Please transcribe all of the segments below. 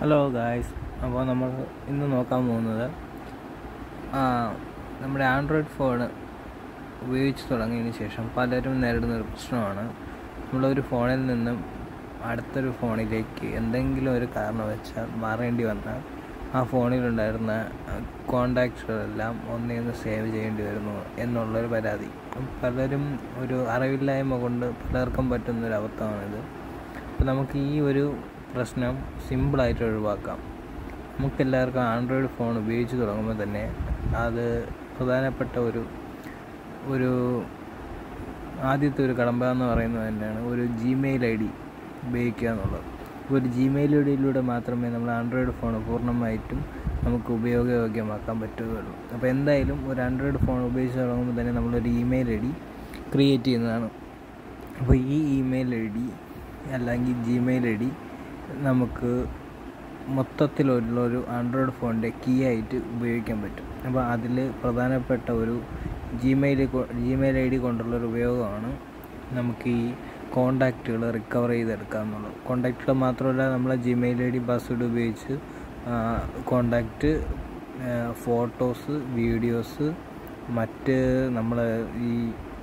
hello guys അപ്പോൾ നമ്മൾ ഇന്ന് നോക്കാൻ പോകുന്നത് ആ, നമ്മുടെ ആൻഡ്രോയിഡ് ഫോൺ ഉപയോഗിച്ച് തുടങ്ങിയതിന് ശേഷം പലരും നേരിടുന്ന ഒരു പ്രശ്നമാണ് നമ്മളൊരു ഫോണിൽ നിന്നും അടുത്തൊരു ഫോണിലേക്ക് എന്തെങ്കിലും ഒരു കാരണവശാൽ മാറേണ്ടി വന്നാൽ ആ ഫോണിലുണ്ടായിരുന്ന കോണ്ടാക്റ്റുകളെല്ലാം ഒന്നേന്ന് സേവ് ചെയ്യേണ്ടി വരുന്നു എന്നുള്ളൊരു പരാതി പലരും ഒരു അറിവില്ലായ്മ കൊണ്ട് പലർക്കും പറ്റുന്നൊരു അബദ്ധമാണിത് അപ്പോൾ നമുക്ക് ഈ ഒരു പ്രശ്നം സിമ്പിളായിട്ട് ഒഴിവാക്കാം നമുക്കെല്ലാവർക്കും ആൻഡ്രോയിഡ് ഫോൺ ഉപയോഗിച്ച് തുടങ്ങുമ്പോൾ തന്നെ അത് പ്രധാനപ്പെട്ട ഒരു ഒരു ആദ്യത്തെ ഒരു കടമ്പ എന്ന് പറയുന്നത് തന്നെയാണ് ഒരു ജിമെയിൽ ഐ ഡി ഉപയോഗിക്കുക എന്നുള്ളത് അപ്പോൾ ഒരു ജിമെയിൽ ഐ ഡിയിലൂടെ മാത്രമേ നമ്മൾ ആൻഡ്രോയിഡ് ഫോൺ പൂർണ്ണമായിട്ടും നമുക്ക് ഉപയോഗയോഗ്യമാക്കാൻ പറ്റുകയുള്ളൂ അപ്പോൾ എന്തായാലും ഒരു ആൻഡ്രോയിഡ് ഫോൺ ഉപയോഗിച്ച് തുടങ്ങുമ്പോൾ തന്നെ നമ്മളൊരു ഇമെയിൽ ഐ ഡി ക്രിയേറ്റ് ചെയ്യുന്നതാണ് അപ്പോൾ ഈ ഇമെയിൽ ഐ ഡി അല്ലെങ്കിൽ ജിമെയിൽ ഐ ഡി നമുക്ക് മൊത്തത്തിലുള്ള ഒരു ആൻഡ്രോയിഡ് ഫോണിൻ്റെ കീ ആയിട്ട് ഉപയോഗിക്കാൻ പറ്റും അപ്പോൾ അതിൽ പ്രധാനപ്പെട്ട ഒരു ജിമെയിൽ ജിമെയിൽ ഐ ഡി കൊണ്ടുള്ള ഒരു ഉപയോഗമാണ് നമുക്ക് ഈ കോണ്ടാക്റ്റുകൾ റിക്കവർ ചെയ്തെടുക്കുക എന്നുള്ളത് കോണ്ടാക്റ്റുകൾ മാത്രമല്ല നമ്മളെ ജിമെയിൽ ഐ ഡി പാസ്വേഡ് ഉപയോഗിച്ച് കോണ്ടാക്റ്റ് ഫോട്ടോസ് വീഡിയോസ് മറ്റ് നമ്മൾ ഈ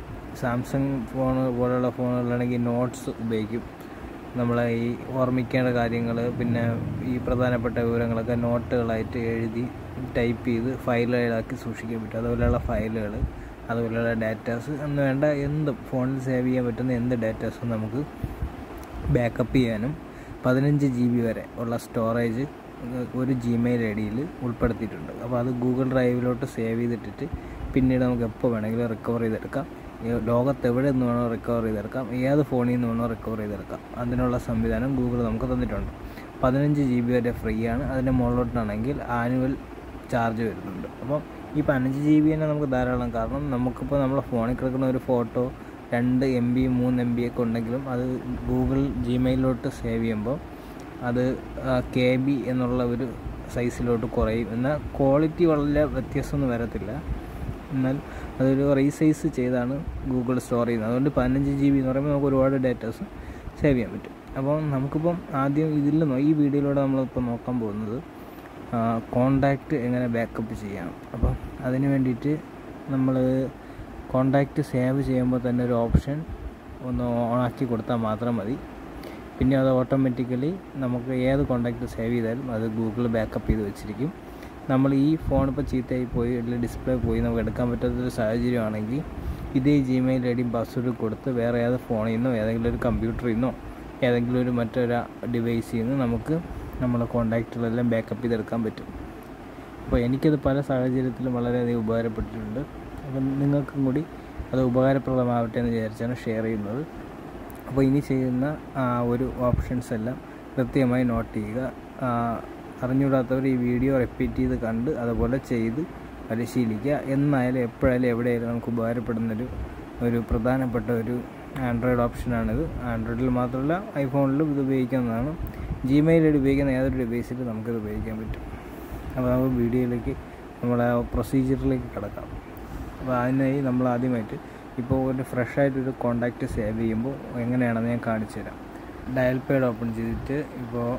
സാംസങ് ഫോൺ പോലുള്ള ഫോണുകളാണെങ്കിൽ നോട്ട്സ് ഉപയോഗിക്കും നമ്മളെ ഈ ഓർമ്മിക്കേണ്ട കാര്യങ്ങൾ പിന്നെ ഈ പ്രധാനപ്പെട്ട വിവരങ്ങളൊക്കെ നോട്ടുകളായിട്ട് എഴുതി ടൈപ്പ് ചെയ്ത് ഫയലുകളാക്കി സൂക്ഷിക്കാൻ പറ്റും അതുപോലെയുള്ള ഫയലുകൾ അതുപോലെയുള്ള ഡാറ്റാസ് എന്ന് വേണ്ട എന്തും ഫോണിൽ സേവ് ചെയ്യാൻ പറ്റുന്ന എന്ത് ഡാറ്റാസും നമുക്ക് ബാക്കപ്പ് ചെയ്യാനും പതിനഞ്ച് ജി ബി വരെ ഉള്ള സ്റ്റോറേജ് ഒരു ജിമെയിൽ ഐ ഡിയിൽ ഉൾപ്പെടുത്തിയിട്ടുണ്ട് അപ്പോൾ അത് ഗൂഗിൾ ഡ്രൈവിലോട്ട് സേവ് ചെയ്തിട്ടിട്ട് പിന്നീട് നമുക്ക് എപ്പോൾ വേണമെങ്കിലും റിക്കവർ ചെയ്തെടുക്കാം ഈ ലോകത്ത് എവിടെ നിന്ന് വേണോ റിക്കവർ ചെയ്തെടുക്കാം ഏത് ഫോണിൽ നിന്ന് വേണോ റിക്കവർ ചെയ്തെടുക്കാം അതിനുള്ള സംവിധാനം ഗൂഗിൾ നമുക്ക് തന്നിട്ടുണ്ട് പതിനഞ്ച് ജി ബി വരെ ഫ്രീ ആണ് അതിൻ്റെ മുകളിലോട്ടാണെങ്കിൽ ആനുവൽ ചാർജ് വരുന്നുണ്ട് അപ്പം ഈ പതിനഞ്ച് ജി ബി തന്നെ നമുക്ക് ധാരാളം കാരണം നമുക്കിപ്പോൾ നമ്മളെ ഫോണിൽ കിടക്കുന്ന ഒരു ഫോട്ടോ രണ്ട് എം ബി മൂന്ന് എം ബി ഒക്കെ ഉണ്ടെങ്കിലും അത് ഗൂഗിൾ ജിമെയിലോട്ട് സേവ് ചെയ്യുമ്പോൾ അത് കെ ബി എന്നുള്ള ഒരു സൈസിലോട്ട് കുറയും എന്നാൽ ക്വാളിറ്റി വളരെ വ്യത്യാസമൊന്നും വരത്തില്ല എന്നാൽ അതൊരു റീസൈസ് ചെയ്താണ് ഗൂഗിൾ സ്റ്റോർ ചെയ്യുന്നത് അതുകൊണ്ട് പതിനഞ്ച് ജി ബി എന്ന് പറയുമ്പോൾ നമുക്ക് ഒരുപാട് ഡേറ്റാസ് സേവ് ചെയ്യാൻ പറ്റും അപ്പോൾ നമുക്കിപ്പം ആദ്യം ഇതിൽ നോ- ഈ വീഡിയോയിലൂടെ നമ്മളിപ്പോൾ നോക്കാൻ പോകുന്നത് കോണ്ടാക്റ്റ് എങ്ങനെ ബാക്കപ്പ് ചെയ്യാം അപ്പം അതിന് വേണ്ടിയിട്ട് നമ്മൾ കോണ്ടാക്റ്റ് സേവ് ചെയ്യുമ്പോൾ തന്നെ ഒരു ഓപ്ഷൻ ഒന്ന് ഓണാക്കി കൊടുത്താൽ മാത്രം മതി പിന്നെ അത് ഓട്ടോമാറ്റിക്കലി നമുക്ക് ഏത് കോണ്ടാക്റ്റ് സേവ് ചെയ്താലും അത് ഗൂഗിൾ ബാക്കപ്പ് ചെയ്ത് വെച്ചിരിക്കും നമ്മൾ ഈ ഫോൺ ഇപ്പോൾ ചീത്തയായി പോയി അല്ലെങ്കിൽ ഡിസ്പ്ലേ പോയി നമുക്ക് എടുക്കാൻ പറ്റാത്തൊരു സാഹചര്യമാണെങ്കിൽ ഇതേ ജിമെയിൽ ഐ ഡിയും പാസ്വേഡ് കൊടുത്ത് വേറെ ഏത് ഫോണിൽ നിന്നോ ഏതെങ്കിലും ഒരു കമ്പ്യൂട്ടറിൽ നിന്നോ ഏതെങ്കിലും ഒരു മറ്റൊരു ഡിവൈസിൽ നിന്ന് നമുക്ക് നമ്മളെ കോണ്ടാക്റ്റുകളെല്ലാം ബാക്കപ്പ് ചെയ്തെടുക്കാൻ പറ്റും അപ്പോൾ എനിക്കത് പല സാഹചര്യത്തിലും വളരെയധികം ഉപകാരപ്പെട്ടിട്ടുണ്ട് അപ്പം നിങ്ങൾക്കും കൂടി അത് ഉപകാരപ്രദമാവട്ടെ എന്ന് വിചാരിച്ചാണ് ഷെയർ ചെയ്യുന്നത് അപ്പോൾ ഇനി ചെയ്യുന്ന ആ, ഒരു ഓപ്ഷൻസ് എല്ലാം കൃത്യമായി നോട്ട് ചെയ്യുക ആ, അറിഞ്ഞുകൂടാത്തവർ ഈ വീഡിയോ റിപ്പീറ്റ് ചെയ്ത് കണ്ട് അതുപോലെ ചെയ്ത് പരിശീലിക്കുക എന്നായാലും എപ്പോഴായാലും എവിടെയായാലും നമുക്ക് ഉപകാരപ്പെടുന്നൊരു ഒരു പ്രധാനപ്പെട്ട ഒരു ആൻഡ്രോയിഡ് ഓപ്ഷനാണിത് ആൻഡ്രോയിഡിൽ മാത്രമല്ല ഐഫോണിലും ഇത് ഉപയോഗിക്കാവുന്നതാണ് ജിമെയിൽ ഐ ഡി ഉപയോഗിക്കുന്ന ഏതൊരു ഡിവൈസിലും നമുക്കിത് ഉപയോഗിക്കാൻ പറ്റും അപ്പോൾ നമുക്ക് വീഡിയോയിലേക്ക് നമ്മളെ പ്രൊസീജിയറിലേക്ക് കിടക്കാം അപ്പോൾ അതിനായി നമ്മൾ ആദ്യമായിട്ട് ഇപ്പോൾ ഒരു ഫ്രഷ് ആയിട്ടൊരു കോണ്ടാക്റ്റ് സേവ് ചെയ്യുമ്പോൾ എങ്ങനെയാണെന്ന് ഞാൻ കാണിച്ചു തരാം ഡയൽ പേഡ് ഓപ്പൺ ചെയ്തിട്ട് ഇപ്പോൾ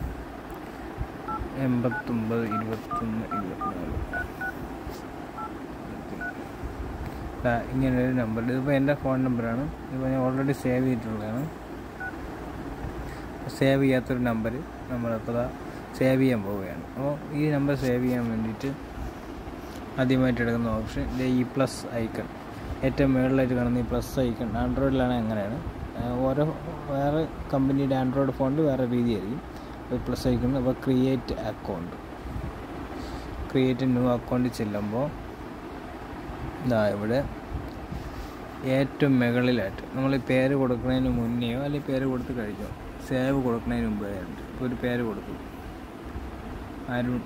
എൺപത്തൊമ്പത് ഇരുപത്തൊന്ന് ഇരുപത്തിനാല് ദാ ഇങ്ങനെ ഒരു നമ്പർ ഇതിപ്പോൾ എൻ്റെ ഫോൺ നമ്പറാണ് ഇപ്പോൾ ഞാൻ ഓൾറെഡി സേവ് ചെയ്തിട്ടുള്ളതാണ് സേവ് ചെയ്യാത്തൊരു നമ്പർ നമ്മളിപ്പോൾ ദാ സേവ് ചെയ്യാൻ പോവുകയാണ് അപ്പോൾ ഈ നമ്പർ സേവ് ചെയ്യാൻ വേണ്ടിയിട്ട് ആദ്യമായിട്ട് എടുക്കുന്ന ഓപ്ഷൻ ഇത് ഈ പ്ലസ് ഐക്കൺ ഏറ്റവും മുകളിലായിട്ട് കാണുന്ന ഈ പ്ലസ് ഐക്കൺ ആൻഡ്രോയിഡിലാണ് അങ്ങനെയാണ് ആ, ഓരോ വേറെ കമ്പനിയുടെ ആൻഡ്രോയിഡ് ഫോണിൽ വേറെ രീതിയായിരിക്കും ഈ പ്ലസ് ഐക്കൺ അപ്പോൾ ക്രിയേറ്റ് അക്കൗണ്ട് ക്രിയേറ്റ് ന്യൂ അക്കൗണ്ടിൽ ചെല്ലുമ്പോൾ ഇതാ ഇവിടെ ഏറ്റവും മുകളിലായിട്ട് നമ്മൾ ഈ പേര് കൊടുക്കുന്നതിന് മുന്നെയോ അല്ലെങ്കിൽ പേര് കൊടുത്ത് കഴിഞ്ഞോ സേവ് കൊടുക്കുന്നതിന് മുമ്പേ ആയിട്ട് ഇപ്പോൾ ഒരു പേര് കൊടുക്കും അരുൺ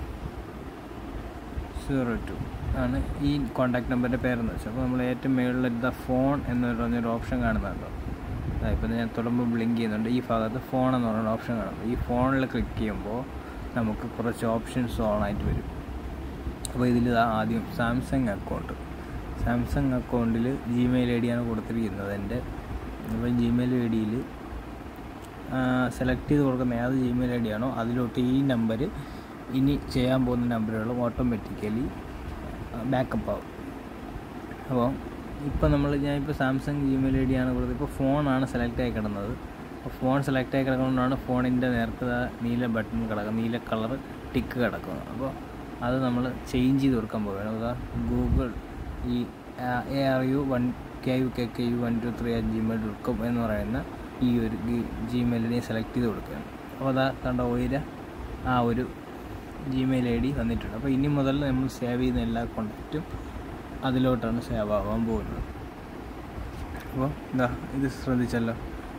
സീറോ ടു ആണ് ഈ കോണ്ടാക്ട് നമ്പറിൻ്റെ പേരെന്ന് വെച്ചാൽ അപ്പോൾ നമ്മൾ ഏറ്റവും മുകളിൽ ദ ഫോൺ എന്ന് പറഞ്ഞൊരു ഓപ്ഷൻ കാണുന്നുണ്ടോ ഇപ്പം ഞാൻ തുടങ്ങുമ്പോൾ ബ്ലിങ്ക് ചെയ്യുന്നുണ്ട് ഈ ഭാഗത്ത് ഫോൺ എന്ന് പറയുന്ന ഓപ്ഷൻ കാണുന്നു ഈ ഫോണിൽ ക്ലിക്ക് ചെയ്യുമ്പോൾ നമുക്ക് കുറച്ച് ഓപ്ഷൻസ് ഓൺ ആയിട്ട് വരും അപ്പോൾ ഇതിൽ ആദ്യം സാംസങ് അക്കൗണ്ട് സാംസങ് അക്കൗണ്ടിൽ ജിമെയിൽ ഐ ഡിയാണ് കൊടുത്തിരിക്കുന്നത് എൻ്റെ അപ്പോൾ ജിമെയിൽ ഐ ഡിയിൽ സെലക്ട് ചെയ്ത് കൊടുക്കുന്ന ഏത് ജിമെയിൽ ഐ ഡി ആണോ അതിലോട്ട് ഈ നമ്പർ ഇനി ചെയ്യാൻ പോകുന്ന നമ്പറുകളും ഓട്ടോമാറ്റിക്കലി ബാക്കപ്പ് ആവും അപ്പോൾ ഇപ്പോൾ നമ്മൾ ഞാനിപ്പോൾ സാംസങ് ജിമെയിൽ ഐ ഡി ആണ് കൊടുത്തത് ഇപ്പോൾ ഫോണാണ് സെലക്ട് ആയി കിടന്നത് അപ്പോൾ ഫോൺ സെലക്ട് ആയി കിടക്കുന്നതുകൊണ്ടാണ് ഫോണിൻ്റെ നേരത്തെ ആ നീല ബട്ടൺ കിടക്കുന്നത് നീല കളർ ടിക്ക് കിടക്കുന്നത് അപ്പോൾ അത് നമ്മൾ ചേഞ്ച് ചെയ്ത് കൊടുക്കാൻ പോവുകയാണ് അതാ ഗൂഗിൾ ഈ A R U one K U K K U one two three at Gmail dot com എന്ന് പറയുന്ന ഈ ഒരു ജിമെയിലിനെ സെലക്ട് ചെയ്ത് കൊടുക്കുകയാണ് അപ്പോൾ അതാ കണ്ട ഉയര ആ ഒരു ജിമെയിൽ ഐ ഡി വന്നിട്ടുണ്ട് അപ്പോൾ ഇനി മുതൽ നമ്മൾ സേവ് ചെയ്യുന്ന എല്ലാ കോണ്ടാക്റ്റും അതിലോട്ടാണ് സേവ് ആവാൻ പോകുന്നത് അപ്പോൾ ഇതാ ഇത് ശ്രദ്ധിച്ചല്ലോ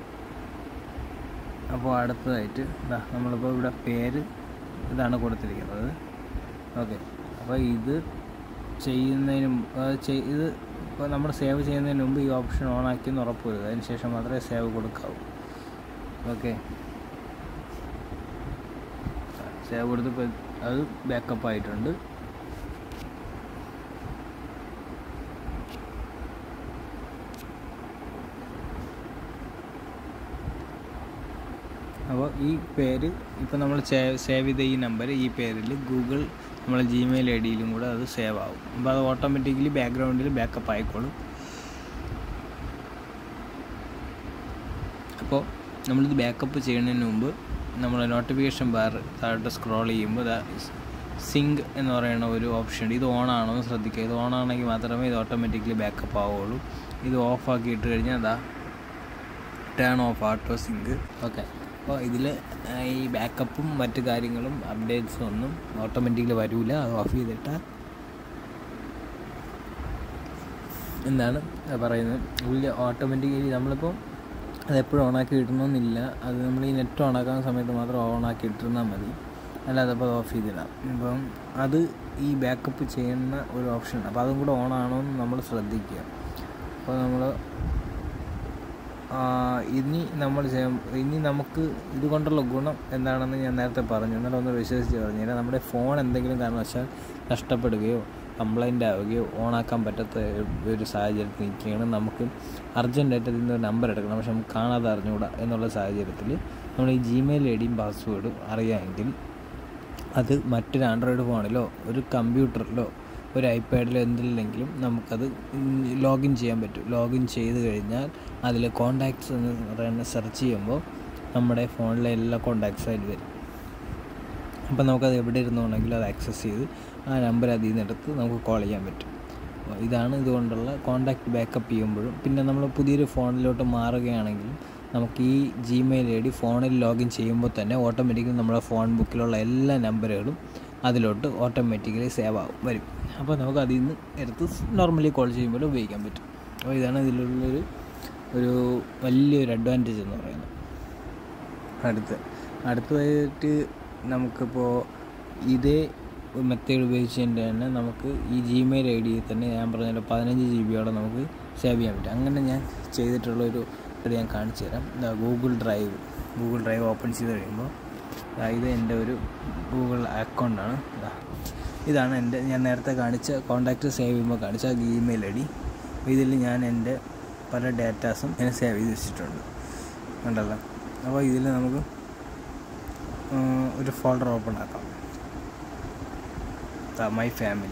അപ്പോൾ അടുത്തതായിട്ട് ഇതാ നമ്മളിപ്പോൾ ഇവിടെ പേര് ഇതാണ് കൊടുത്തിരിക്കുന്നത് ഓക്കെ അപ്പോൾ ഇത് ചെയ്യുന്നതിന് മു- അത് ചെയ്- ഇത് ഇപ്പോൾ നമ്മൾ സേവ് ചെയ്യുന്നതിന് മുമ്പ് ഈ ഓപ്ഷൻ ഓൺ ആക്കി എന്ന് ഉറപ്പ് വരുക അതിന് ശേഷം മാത്രമേ സേവ് കൊടുക്കാവൂ ഓക്കെ സേവ് കൊടുത്തപ്പോൾ അത് ബാക്കപ്പ് ആയിട്ടുണ്ട് അപ്പോൾ ഈ പേര് ഇപ്പോൾ നമ്മൾ സേവ് ചെയ്ത ഈ നമ്പർ ഈ പേരിൽ ഗൂഗിൾ നമ്മളെ ജിമെയിൽ ഐ ഡിയിലും കൂടെ അത് സേവ് ആവും അപ്പോൾ അത് ഓട്ടോമാറ്റിക്കലി ബാക്ക്ഗ്രൗണ്ടിൽ ബാക്കപ്പ് ആയിക്കോളും അപ്പോൾ നമ്മളിത് ബാക്കപ്പ് ചെയ്യുന്നതിന് മുമ്പ് നമ്മൾ നോട്ടിഫിക്കേഷൻ ബാർ താഴോട്ട് സ്ക്രോൾ ചെയ്യുമ്പോൾ ഇതാ സിങ്ക് എന്ന് പറയുന്ന ഒരു ഓപ്ഷൻ ഉണ്ട് ഇത് ഓൺ ആണോ എന്ന് ശ്രദ്ധിക്കുക ഇത് ഓൺ ആണെങ്കിൽ മാത്രമേ ഇത് ഓട്ടോമാറ്റിക്കലി ബാക്കപ്പ് ആവുകയുള്ളൂ ഇത് ഓഫ് ആക്കി ഇട്ട് കഴിഞ്ഞാൽ അതാ turn off auto sync okay അപ്പോൾ ഇതിൽ ഈ ബാക്കപ്പും മറ്റു കാര്യങ്ങളും അപ്ഡേറ്റ്സും ഒന്നും ഓട്ടോമാറ്റിക്കലി വരില്ല അത് ഓഫ് ചെയ്തിട്ടാൽ എന്താണ് പറയുന്നത് ഉള്ളിൽ ഓട്ടോമാറ്റിക്കലി നമ്മളിപ്പോൾ അതെപ്പോഴും ഓണാക്കി ഇടണമെന്നില്ല അത് നമ്മൾ ഈ നെറ്റ് ഓണാക്കുന്ന സമയത്ത് മാത്രം ഓണാക്കി ഇട്ടിരുന്നാൽ മതി അല്ലാതെ അപ്പോൾ അത് ഓഫ് ചെയ്തിടാം ഇപ്പം അത് ഈ ബാക്കപ്പ് ചെയ്യുന്ന ഒരു ഓപ്ഷൻ അപ്പോൾ അതും കൂടെ ഓൺ ആണോ എന്ന് നമ്മൾ ശ്രദ്ധിക്കുക അപ്പോൾ നമ്മൾ ഇനി നമ്മൾ ചെയ്യാൻ ഇനി നമുക്ക് ഇതുകൊണ്ടുള്ള ഗുണം എന്താണെന്ന് ഞാൻ നേരത്തെ പറഞ്ഞു എന്നാലും ഒന്ന് വിശ്വസിച്ച് പറഞ്ഞു കഴിഞ്ഞാൽ നമ്മുടെ ഫോൺ എന്തെങ്കിലും കാരണവശാൽ നഷ്ടപ്പെടുകയോ കംപ്ലൈൻ്റ് ആവുകയോ ഓണാക്കാൻ പറ്റാത്ത ഒരു സാഹചര്യത്തിൽ നിൽക്കുകയാണ് നമുക്ക് അർജൻറ്റായിട്ട് അതിൽ നിന്ന് ഒരു നമ്പർ എടുക്കണം പക്ഷെ നമുക്ക് കാണാതെ അറിഞ്ഞുകൂടാ എന്നുള്ള സാഹചര്യത്തിൽ നമ്മൾ ഈ ജിമെയിൽ ഐ ഡിയും പാസ്വേഡും അറിയാമെങ്കിൽ അത് മറ്റൊരു ആൻഡ്രോയിഡ് ഫോണിലോ ഒരു കമ്പ്യൂട്ടറിലോ ഒരു ഐപാഡിലോ എന്തിലെങ്കിലും നമുക്കത് ലോഗിൻ ചെയ്യാൻ പറ്റും ലോഗിൻ ചെയ്ത് കഴിഞ്ഞാൽ അതിൽ കോണ്ടാക്ട്സ് എന്ന് പറയുന്ന സെർച്ച് ചെയ്യുമ്പോൾ നമ്മുടെ ഫോണിലെ എല്ലാ കോണ്ടാക്ട്സും അതിൽ വരും അപ്പോൾ നമുക്കത് എവിടെ ഇരുന്നുണ്ടെങ്കിലും അത് ആക്സസ് ചെയ്ത് ആ നമ്പർ അതിൽ നിന്ന് എടുത്ത് നമുക്ക് കോൾ ചെയ്യാൻ പറ്റും അപ്പോൾ ഇതാണ് ഇതുകൊണ്ടുള്ള കോണ്ടാക്ട് ബാക്കപ്പ് ചെയ്യുമ്പോഴും പിന്നെ നമ്മൾ പുതിയൊരു ഫോണിലോട്ട് മാറുകയാണെങ്കിലും നമുക്ക് ഈ ജിമെയിൽ ഐ ഡി ഫോണിൽ ലോഗിൻ ചെയ്യുമ്പോൾ തന്നെ ഓട്ടോമാറ്റിക്കലി നമ്മുടെ ഫോൺ ബുക്കിലുള്ള എല്ലാ നമ്പറുകളും അതിലോട്ട് ഓട്ടോമാറ്റിക്കലി സേവ് ആവും വരും അപ്പോൾ നമുക്ക് അതിൽ നിന്ന് എടുത്ത് നോർമലി കോൾ ചെയ്യുമ്പോൾ ഉപയോഗിക്കാൻ പറ്റും അപ്പോൾ ഇതാണ് ഇതിലുള്ളൊരു ഒരു വലിയൊരു അഡ്വാൻറ്റേജ് എന്ന് പറയുന്നത് അടുത്ത് അടുത്തതായിട്ട് നമുക്കിപ്പോൾ ഇതേ മെത്തേഡ് ഉപയോഗിച്ചതിൻ്റെ തന്നെ നമുക്ക് ഈ ജിമെയിൽ ഐ ഡിയിൽ തന്നെ ഞാൻ പറഞ്ഞല്ലോ പതിനഞ്ച് ജി ബിയോടെ നമുക്ക് സേവ് ചെയ്യാൻ പറ്റും അങ്ങനെ ഞാൻ ചെയ്തിട്ടുള്ളൊരു ഇത് ഞാൻ കാണിച്ചു തരാം ഇതാ Google Drive Google Drive open ചെയ്ത് കഴിയുമ്പോൾ ദാ ഇത് എൻ്റെ ഒരു ഗൂഗിൾ അക്കൗണ്ടാണ് ഇതാ ഇതാണ് എൻ്റെ ഞാൻ നേരത്തെ കാണിച്ച കോൺടാക്റ്റ് സേവ് ചെയ്യുമ്പോൾ കാണിച്ച ഇമെയിൽ ഐ ഡി ഇതിൽ ഞാൻ എൻ്റെ പല ഡേറ്റാസും ഞാൻ സേവ് ചെയ്ത് വെച്ചിട്ടുണ്ട് ഉണ്ടല്ലോ അപ്പോൾ ഇതിൽ നമുക്ക് ഒരു ഫോൾഡർ ഓപ്പൺ ആക്കാം മൈ ഫാമിലി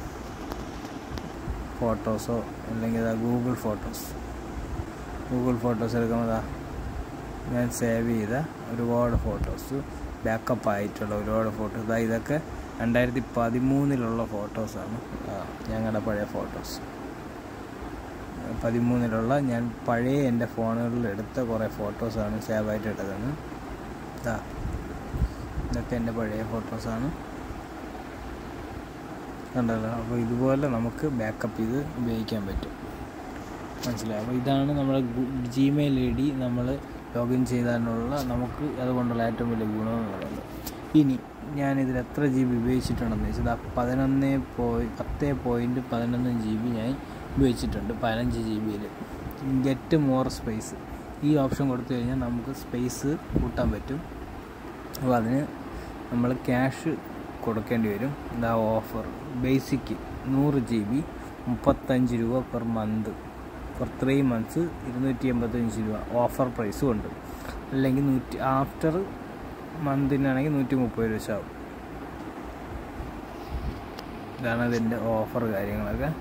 ഫോട്ടോസോ അല്ലെങ്കിൽ ഗൂഗിൾ ഫോട്ടോസ് ഗൂഗിൾ ഫോട്ടോസ് എടുക്കുമ്പോൾ ഞാൻ സേവ് ചെയ്ത ഒരുപാട് ഫോട്ടോസ് ബാക്കപ്പ് ആയിട്ടുള്ള ഒരുപാട് ഫോട്ടോസ് ഇതൊക്കെ രണ്ടായിരത്തി പതിമൂന്നിലുള്ള ഫോട്ടോസാണ് ഞങ്ങളുടെ പഴയ ഫോട്ടോസ് പതിമൂന്നിലുള്ള ഞാൻ പഴയ എൻ്റെ ഫോണുകളിൽ എടുത്ത കുറേ ഫോട്ടോസാണ് സേവ് ആയിട്ട് എടുക്കുന്നത് ഇതാ ഇതൊക്കെ എൻ്റെ പഴയ ഫോട്ടോസാണ് കണ്ടല്ലോ അപ്പോൾ ഇതുപോലെ നമുക്ക് ബാക്കപ്പ് ചെയ്ത് ഉപയോഗിക്കാൻ പറ്റും മനസ്സിലായി അപ്പോൾ ഇതാണ് നമ്മുടെ ജിമെയിൽ ഐ ഡി നമ്മൾ ലോഗിൻ ചെയ്താലുള്ള നമുക്ക് അതുകൊണ്ടുള്ള ഏറ്റവും വലിയ ഗുണമെന്ന് പറയുന്നത് ഇനി ഞാനിതിൽ എത്ര ജി ബി ഉപയോഗിച്ചിട്ടുണ്ടെന്ന് വെച്ചാൽ പതിനൊന്ന് പോയി പത്ത് പോയിൻറ്റ് പതിനൊന്ന് ജി ബി ഞാൻ ഉപയോഗിച്ചിട്ടുണ്ട് പതിനഞ്ച് ജി ബിയിൽ ഗെറ്റ് മോർ സ്പേസ് ഈ ഓപ്ഷൻ കൊടുത്തു കഴിഞ്ഞാൽ നമുക്ക് സ്പേസ് കൂട്ടാൻ പറ്റും അപ്പോൾ അതിന് നമ്മൾ ക്യാഷ് കൊടുക്കേണ്ടി വരും എന്താ ഓഫർ ബേസിക്ക് നൂറ് ജി ബി മുപ്പത്തഞ്ച് രൂപ per month for three months ഇരുന്നൂറ്റി എൺപത്തഞ്ച് രൂപ ഓഫർ പ്രൈസും ഉണ്ട് അല്ലെങ്കിൽ നൂറ്റി ആഫ്റ്റർ മന്തിനാണെങ്കിൽ നൂറ്റി മുപ്പത് രൂപ വെച്ചാവും ഇതാണ് അതിൻ്റെ ഓഫർ കാര്യങ്ങളൊക്കെ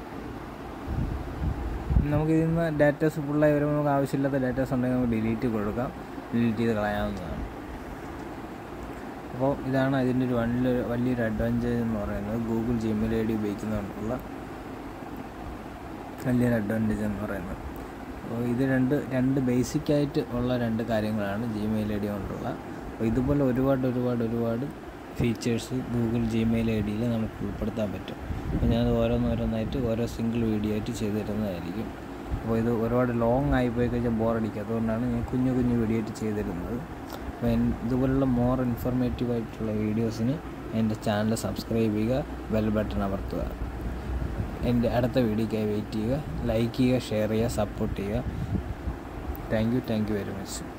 നമുക്ക് ഇതിൽ നിന്ന് ഡാറ്റാസ് ഫുള്ളായി വരുമ്പോൾ നമുക്ക് ആവശ്യമില്ലാത്ത ഡാറ്റാസ് ഉണ്ടെങ്കിൽ നമുക്ക് ഡിലീറ്റ് കൊടുക്കാം ഡിലീറ്റ് ചെയ്ത് കളയാവുന്നതാണ് അപ്പോൾ ഇതാണ് അതിൻ്റെ ഒരു വലിയൊരു വലിയൊരു അഡ്വാൻറ്റേജ് എന്ന് പറയുന്നത് ഗൂഗിൾ ജിമെയിൽ ഐ ഡി ഉപയോഗിക്കുന്നതുകൊണ്ടുള്ള വലിയൊരു അഡ്വാൻറ്റേജ് എന്ന് പറയുന്നത് അപ്പോൾ ഇത് രണ്ട് രണ്ട് ബേസിക് ആയിട്ട് ഉള്ള രണ്ട് കാര്യങ്ങളാണ് ജിമെയിൽ ഐ ഡി കൊണ്ടുള്ള അപ്പോൾ ഇതുപോലെ ഒരുപാട് ഒരുപാട് ഒരുപാട് ഫീച്ചേഴ്സ് ഗൂഗിൾ ജിമെയിൽ ഐ ഡിയിൽ നമുക്ക് ഉൾപ്പെടുത്താൻ പറ്റും അപ്പോൾ ഞാനത് ഓരോന്നോരോന്നായിട്ട് ഓരോ സിംഗിൾ വീഡിയോ ആയിട്ട് ചെയ്തു തരുന്നതായിരിക്കും അപ്പോൾ ഇത് ഒരുപാട് ലോങ് ആയി പോയി കഴിഞ്ഞാൽ ബോറടിക്കും അതുകൊണ്ടാണ് ഞാൻ കുഞ്ഞു കുഞ്ഞു വീഡിയോ ആയിട്ട് ചെയ്തു തരുന്നത് അപ്പോൾ ഇതുപോലുള്ള മോർ ഇൻഫോർമേറ്റീവ് ആയിട്ടുള്ള വീഡിയോസിന് എൻ്റെ ചാനൽ സബ്സ്ക്രൈബ് ചെയ്യുക ബെൽ ബട്ടൺ അമർത്തുക എൻ്റെ അടുത്ത വീഡിയോയ്ക്കായി വെയിറ്റ് ചെയ്യുക ലൈക്ക് ചെയ്യുക ഷെയർ ചെയ്യുക സപ്പോർട്ട് ചെയ്യുക thank you thank you very much